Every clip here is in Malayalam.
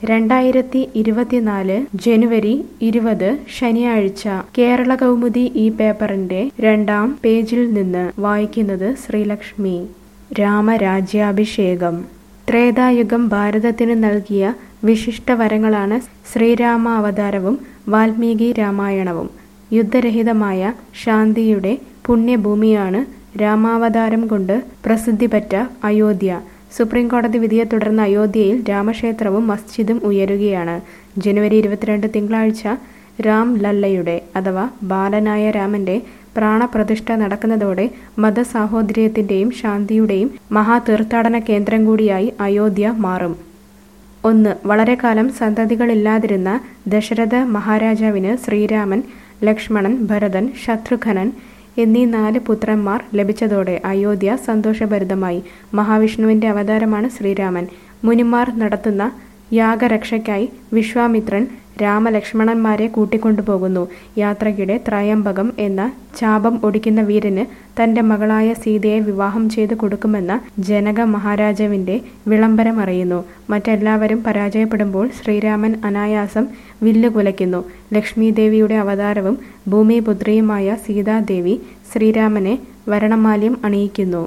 രണ്ടായിരത്തി ഇരുപത്തിനാല് ജനുവരി ഇരുപത് ശനിയാഴ്ച കേരള കൗമുദി ഈ പേപ്പറിന്റെ രണ്ടാം പേജിൽ നിന്ന് വായിക്കുന്നത് ശ്രീലക്ഷ്മി രാമരാജ്യാഭിഷേകം ത്രേതായുഗം ഭാരതത്തിന് നൽകിയ വിശിഷ്ട വരങ്ങളാണ് ശ്രീരാമാവതാരവും വാൽമീകി രാമായണവും യുദ്ധരഹിതമായ ശാന്തിയുടെ പുണ്യഭൂമിയാണ് രാമാവതാരം കൊണ്ട് പ്രസിദ്ധിപെറ്റ അയോധ്യ സുപ്രീം കോടതി വിധിയെ തുടർന്ന് അയോധ്യയിൽ രാമക്ഷേത്രവും മസ്ജിദും ഉയരുകയാണ് ജനുവരി ഇരുപത്തിരണ്ട് തിങ്കളാഴ്ച രാം ലല്ലയുടെ അഥവാ ബാലനായ രാമന്റെ പ്രാണപ്രതിഷ്ഠ നടക്കുന്നതോടെ മതസാഹോദര്യത്തിന്റെയും ശാന്തിയുടെയും മഹാതീർത്ഥാടന കേന്ദ്രം കൂടിയായി അയോധ്യ മാറും ഒന്ന് വളരെ കാലം സന്തതികളില്ലാതിരുന്ന ദശരഥ മഹാരാജാവിന് ശ്രീരാമൻ ലക്ഷ്മണൻ ഭരതൻ ശത്രുഘ്നൻ എന്നീ നാല് പുത്രന്മാർ ലഭിച്ചതോടെ അയോധ്യ സന്തോഷഭരിതമായി മഹാവിഷ്ണുവിന്റെ അവതാരമാണ് ശ്രീരാമൻ മുനിമാർ നടത്തുന്ന യാഗരക്ഷയ്ക്കായി വിശ്വാമിത്രൻ രാമലക്ഷ്മണന്മാരെ കൂട്ടിക്കൊണ്ടുപോകുന്നു യാത്രയ്ക്കിടെ ത്രയംബകം എന്ന ചാപം ഒടിക്കുന്ന വീരന് തന്റെ മകളായ സീതയെ വിവാഹം ചെയ്തു കൊടുക്കുമെന്ന ജനക മഹാരാജാവിന്റെ വിളംബരം അറിയുന്നു മറ്റെല്ലാവരും പരാജയപ്പെടുമ്പോൾ ശ്രീരാമൻ അനായാസം വില്ല് കുലയ്ക്കുന്നു ലക്ഷ്മീദേവിയുടെ അവതാരവും ഭൂമിപുത്രിയുമായ സീതാദേവി ശ്രീരാമനെ വരണമാല്യം അണിയിക്കുന്നു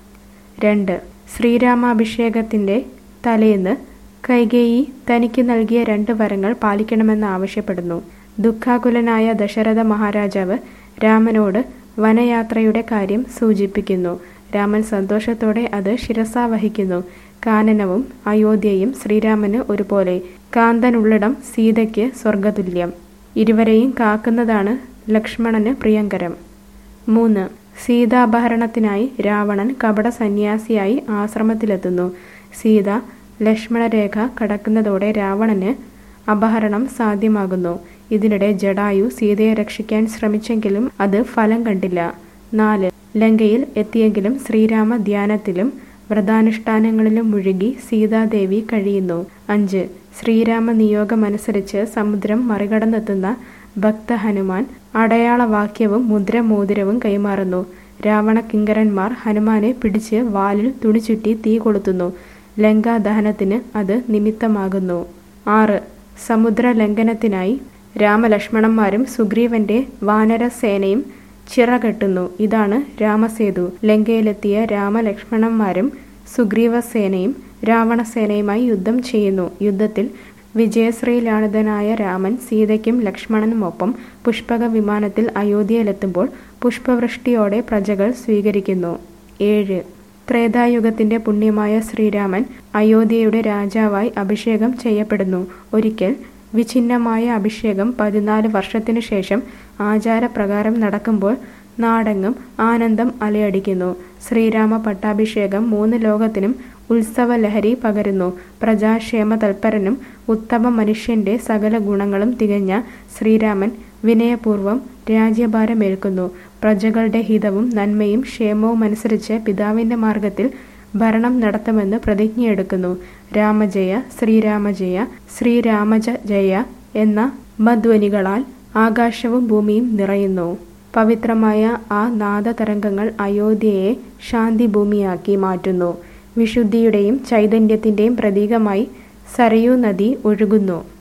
രണ്ട് ശ്രീരാമാഭിഷേകത്തിന്റെ തലേന്ന് കൈകേയി തനിക്ക് നൽകിയ രണ്ട് വരങ്ങൾ പാലിക്കണമെന്ന് ആവശ്യപ്പെടുന്നു ദുഃഖാകുലനായ ദശരഥ മഹാരാജാവ് രാമനോട് വനയാത്രയുടെ കാര്യം സൂചിപ്പിക്കുന്നു രാമൻ സന്തോഷത്തോടെ അത് ശിരസാവഹിക്കുന്നു കാനനവും അയോധ്യയും ശ്രീരാമന് ഒരുപോലെ കാന്തനുള്ളിടം സീതയ്ക്ക് സ്വർഗതുല്യം ഇരുവരെയും കാക്കുന്നതാണ് ലക്ഷ്മണന് പ്രിയങ്കരം മൂന്ന് സീതാപഹരണത്തിനായി രാവണൻ കപട സന്യാസിയായി ആശ്രമത്തിലെത്തുന്നു സീത ലക്ഷ്മണരേഖ കടക്കുന്നതോടെ രാവണന് അപഹരണം സാധ്യമാകുന്നു ഇതിനിടെ ജഡായു സീതയെ രക്ഷിക്കാൻ ശ്രമിച്ചെങ്കിലും അത് ഫലം കണ്ടില്ല നാല് ലങ്കയിൽ എത്തിയെങ്കിലും ശ്രീരാമ ധ്യാനത്തിലും വ്രതാനുഷ്ഠാനങ്ങളിലും മുഴുകി സീതാദേവി കഴിയുന്നു അഞ്ച് ശ്രീരാമ നിയോഗമനുസരിച്ച് സമുദ്രം മറികടന്നെത്തുന്ന ഭക്ത ഹനുമാൻ അടയാളവാക്യവും മുദ്രമോതിരവും കൈമാറുന്നു രാവണ കിങ്കരന്മാർ ഹനുമാനെ പിടിച്ച് വാലിൽ തുണിചുറ്റി തീ കൊളുത്തുന്നു ലങ്കാ ദഹനത്തിന് അത് നിമിത്തമാകുന്നു ആറ് സമുദ്ര ലംഘനത്തിനായി രാമലക്ഷ്മണന്മാരും സുഗ്രീവന്റെ വാനരസേനയും ചിറകെട്ടുന്നു ഇതാണ് രാമസേതു ലങ്കയിലെത്തിയ രാമലക്ഷ്മണന്മാരും സുഗ്രീവസേനയും രാവണസേനയുമായി യുദ്ധം ചെയ്യുന്നു യുദ്ധത്തിൽ വിജയശ്രീലാളിതനായ രാമൻ സീതയ്ക്കും ലക്ഷ്മണനുമൊപ്പം പുഷ്പക വിമാനത്തിൽ അയോധ്യയിലെത്തുമ്പോൾ പുഷ്പവൃഷ്ടിയോടെ പ്രജകൾ സ്വീകരിക്കുന്നു ഏഴ് ത്രേതായുഗത്തിന്റെ പുണ്യമായ ശ്രീരാമൻ അയോധ്യയുടെ രാജാവായി അഭിഷേകം ചെയ്യപ്പെടുന്നു ഒരിക്കൽ വിഛിന്നമായ അഭിഷേകം പതിനാല് വർഷത്തിനു ശേഷം ആചാരപ്രകാരം നടക്കുമ്പോൾ നാടെങ്ങും ആനന്ദം അലയടിക്കുന്നു ശ്രീരാമ പട്ടാഭിഷേകം മൂന്ന് ലോകത്തിനും ഉത്സവ ലഹരി പകരുന്നു പ്രജാക്ഷേമ തൽപരനും ഉത്തമ മനുഷ്യന്റെ സകല ഗുണങ്ങളും തികഞ്ഞ ശ്രീരാമൻ വിനയപൂർവം രാജ്യഭാരമേൽക്കുന്നു പ്രജകളുടെ ഹിതവും നന്മയും ക്ഷേമവും അനുസരിച്ച് പിതാവിന്റെ മാർഗത്തിൽ ഭരണം നടത്തുമെന്ന് പ്രതിജ്ഞയെടുക്കുന്നു രാമജയ ശ്രീരാമജയ ശ്രീരാമജ ജയ എന്ന മധ്വനികളാൽ ആകാശവും ഭൂമിയും നിറയുന്നു പവിത്രമായ ആ നാദതരംഗങ്ങൾ അയോധ്യയെ ശാന്തിഭൂമിയാക്കി മാറ്റുന്നു വിശുദ്ധിയുടെയും ചൈതന്യത്തിന്റെയും പ്രതീകമായി സരയൂ നദി ഒഴുകുന്നു